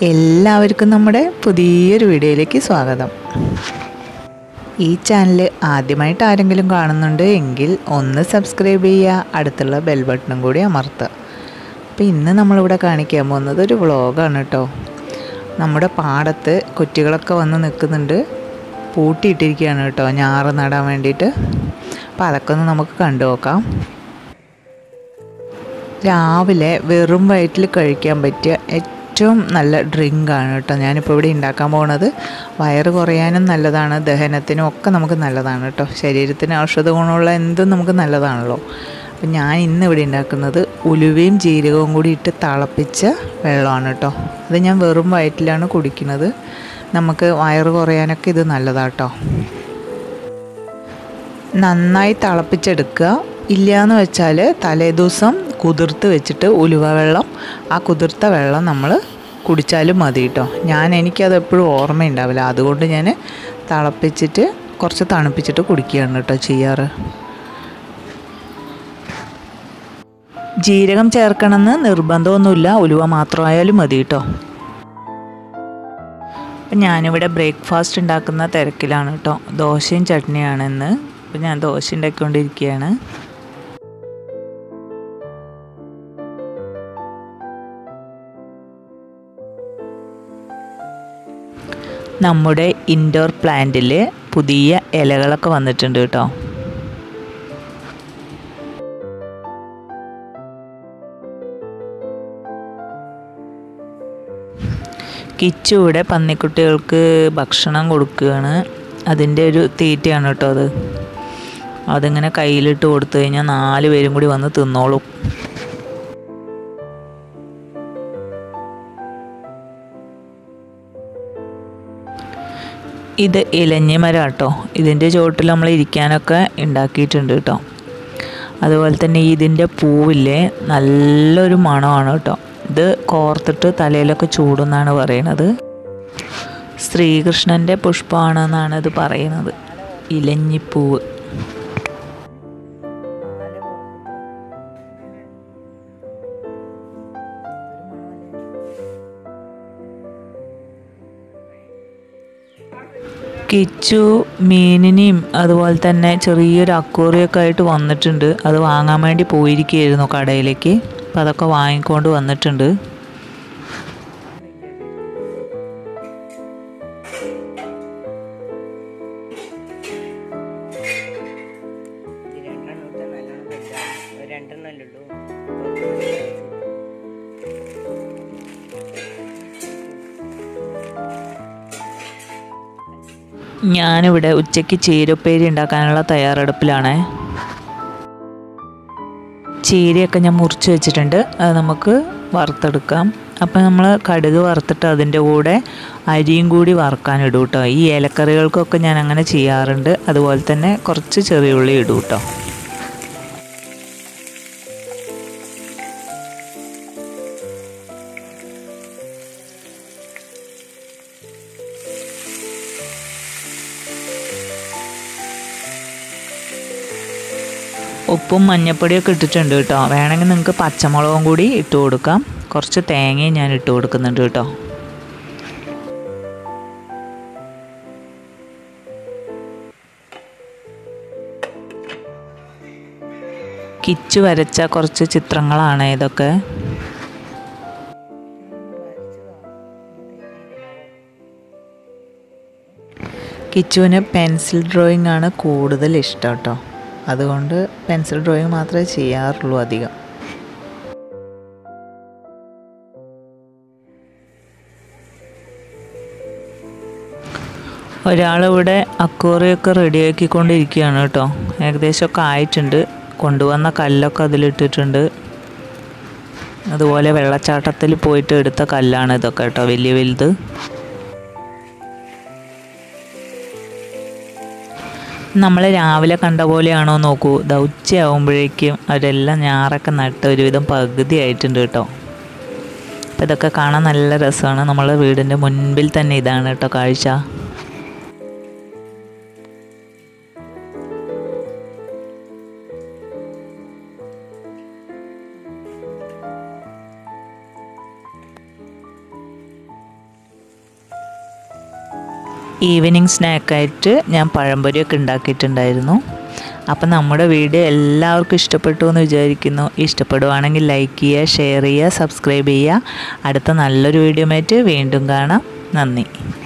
എല്ലാവർക്കും നമ്മുടെ പുതിയൊരു വീഡിയോയിലേക്ക് സ്വാഗതം ഈ ചാനൽ ആദ്യമായിട്ട് ആരെങ്കിലും കാണുന്നുണ്ട് എങ്കിൽ ഒന്ന് സബ്സ്ക്രൈബ് ചെയ്യുക അടുത്തുള്ള ബെൽ ബട്ടണും കൂടി അമർത്തുക അപ്പോൾ ഇന്ന് നമ്മളിവിടെ കാണിക്കാൻ പോകുന്നത് ഒരു വ്ളോഗാണ് കേട്ടോ നമ്മുടെ പാടത്ത് കുറ്റികളൊക്കെ വന്ന് നിൽക്കുന്നുണ്ട് പൂട്ടിയിട്ടിരിക്കുകയാണ് കേട്ടോ ഞാറ് നടാൻ വേണ്ടിയിട്ട് അപ്പോൾ അതൊക്കെ ഒന്ന് നമുക്ക് കണ്ടു നോക്കാം രാവിലെ വെറും വയറ്റിൽ കഴിക്കാൻ പറ്റിയ ഏറ്റവും നല്ല ഡ്രിങ്കാണ് കേട്ടോ ഞാനിപ്പോൾ ഇവിടെ ഉണ്ടാക്കാൻ പോകുന്നത് വയറ് കുറയാനും നല്ലതാണ് ദഹനത്തിനും ഒക്കെ നമുക്ക് നല്ലതാണ് കേട്ടോ ശരീരത്തിന് ഔഷധ ഗുണമുള്ള എന്തും നമുക്ക് നല്ലതാണല്ലോ അപ്പം ഞാൻ ഇന്ന് ഇവിടെ ഉണ്ടാക്കുന്നത് ഉലുവയും ജീരകവും കൂടി ഇട്ട് തിളപ്പിച്ച വെള്ളമാണ് കേട്ടോ അത് ഞാൻ വെറും വയറ്റിലാണ് കുടിക്കുന്നത് നമുക്ക് വയറ് കുറയാനൊക്കെ ഇത് നല്ലതാട്ടോ നന്നായി തിളപ്പിച്ചെടുക്കുക ഇല്ലയെന്ന് വെച്ചാൽ തലേദിവസം കുതിർത്ത് വെച്ചിട്ട് ഉലുവ വെള്ളം ആ കുതിർത്ത വെള്ളം നമ്മൾ കുടിച്ചാലും മതി കേട്ടോ ഞാൻ എനിക്കത് എപ്പോഴും ഓർമ്മയുണ്ടാവില്ല അതുകൊണ്ട് ഞാൻ തിളപ്പിച്ചിട്ട് കുറച്ച് തണുപ്പിച്ചിട്ട് കുടിക്കുകയാണ് കേട്ടോ ചെയ്യാറ് ജീരകം ചേർക്കണമെന്ന് നിർബന്ധമൊന്നുമില്ല ഉലുവ മാത്രമായാലും മതി കേട്ടോ അപ്പം ഞാനിവിടെ ബ്രേക്ക്ഫാസ്റ്റ് ഉണ്ടാക്കുന്ന തിരക്കിലാണ് കേട്ടോ ദോശയും ചട്നിയാണ് ഇന്ന് അപ്പം ഞാൻ ദോശ ഉണ്ടാക്കിക്കൊണ്ടിരിക്കുകയാണ് നമ്മുടെ ഇൻഡോർ പ്ലാന്റിൽ പുതിയ ഇലകളൊക്കെ വന്നിട്ടുണ്ട് കേട്ടോ കിച്ചു ഇവിടെ പന്നിക്കുട്ടികൾക്ക് ഭക്ഷണം കൊടുക്കുകയാണ് അതിൻ്റെ ഒരു തീറ്റയാണ് കേട്ടോ അത് അതിങ്ങനെ കയ്യിലിട്ട് കൊടുത്തു കഴിഞ്ഞാൽ നാല് പേരും കൂടി വന്ന് തിന്നോളും ഇത് ഇലഞ്ഞിമരം കേട്ടോ ഇതിൻ്റെ ചുവട്ടിൽ നമ്മൾ ഇരിക്കാനൊക്കെ ഉണ്ടാക്കിയിട്ടുണ്ട് കേട്ടോ അതുപോലെ തന്നെ ഇതിൻ്റെ പൂവില്ലേ നല്ലൊരു മണമാണ് കേട്ടോ ഇത് കോർത്തിട്ട് തലയിലൊക്കെ ചൂടുന്നാണ് പറയണത് ശ്രീകൃഷ്ണൻ്റെ പുഷ്പമാണെന്നാണ് ഇത് പറയുന്നത് ഇലഞ്ഞിപ്പൂവ് കിച്ചു മീനിനെയും അതുപോലെ തന്നെ ചെറിയൊരു അക്കൂറിയൊക്കെ ആയിട്ട് വന്നിട്ടുണ്ട് അത് വാങ്ങാൻ വേണ്ടി പോയിരിക്കുകയായിരുന്നു കടയിലേക്ക് അപ്പം അതൊക്കെ വാങ്ങിക്കൊണ്ട് വന്നിട്ടുണ്ട് ഞാനിവിടെ ഉച്ചയ്ക്ക് ചീരപ്പേരി ഉണ്ടാക്കാനുള്ള തയ്യാറെടുപ്പിലാണ് ചീരയൊക്കെ ഞാൻ മുറിച്ച് വെച്ചിട്ടുണ്ട് അത് നമുക്ക് വറുത്തെടുക്കാം അപ്പം നമ്മൾ കടുക് വറുത്തിട്ട് അതിൻ്റെ കൂടെ അരിയും കൂടി വറുക്കാൻ ഇടും കേട്ടോ ഈ ഇലക്കറികൾക്കൊക്കെ ഞാൻ അങ്ങനെ ചെയ്യാറുണ്ട് അതുപോലെ തന്നെ കുറച്ച് ചെറിയ ഉള്ളി ഇടും കേട്ടോ ഉപ്പും മഞ്ഞപ്പൊടിയൊക്കെ ഇട്ടിട്ടുണ്ട് കേട്ടോ വേണമെങ്കിൽ നിങ്ങൾക്ക് പച്ചമുളകും കൂടി ഇട്ട് കൊടുക്കാം കുറച്ച് തേങ്ങയും ഞാൻ ഇട്ട് കൊടുക്കുന്നുണ്ട് കേട്ടോ കിച്ചു വരച്ച കുറച്ച് ചിത്രങ്ങളാണ് ഇതൊക്കെ കിച്ചുവിന് പെൻസിൽ ഡ്രോയിങ് ആണ് കൂടുതൽ ഇഷ്ടം കേട്ടോ അതുകൊണ്ട് പെൻസിൽ ഡ്രോയിങ് മാത്രമേ ചെയ്യാറുള്ളൂ അധികം ഒരാളിവിടെ അക്വേറിയൊക്കെ റെഡിയാക്കിക്കൊണ്ടിരിക്കുകയാണ് കേട്ടോ ഏകദേശമൊക്കെ ആയിട്ടുണ്ട് കൊണ്ടുവന്ന കല്ലൊക്കെ അതിലിട്ടിട്ടുണ്ട് അതുപോലെ വെള്ളച്ചാട്ടത്തിൽ പോയിട്ട് എടുത്ത കല്ലാണ് ഇതൊക്കെ കേട്ടോ വലിയ വലുത് നമ്മൾ രാവിലെ കണ്ട പോലെയാണോ നോക്കൂ ദൗത്യമാകുമ്പോഴേക്കും അവരെല്ലാം ഞാറൊക്കെ നട്ട് ഒരുവിധം പകുതി ആയിട്ടുണ്ട് കേട്ടോ അപ്പോൾ ഇതൊക്കെ കാണാൻ നല്ല രസമാണ് നമ്മളെ വീടിൻ്റെ മുൻപിൽ തന്നെ ഇതാണ് കേട്ടോ കാഴ്ച ഈവനിങ് സ്നാക്കായിട്ട് ഞാൻ പഴംപൊരിയൊക്കെ ഉണ്ടാക്കിയിട്ടുണ്ടായിരുന്നു അപ്പം നമ്മുടെ വീഡിയോ എല്ലാവർക്കും ഇഷ്ടപ്പെട്ടു എന്ന് വിചാരിക്കുന്നു ഇഷ്ടപ്പെടുവാണെങ്കിൽ ലൈക്ക് ചെയ്യുക ഷെയർ ചെയ്യുക സബ്സ്ക്രൈബ് ചെയ്യുക അടുത്ത നല്ലൊരു വീഡിയോ ആയിട്ട് വീണ്ടും കാണാം നന്ദി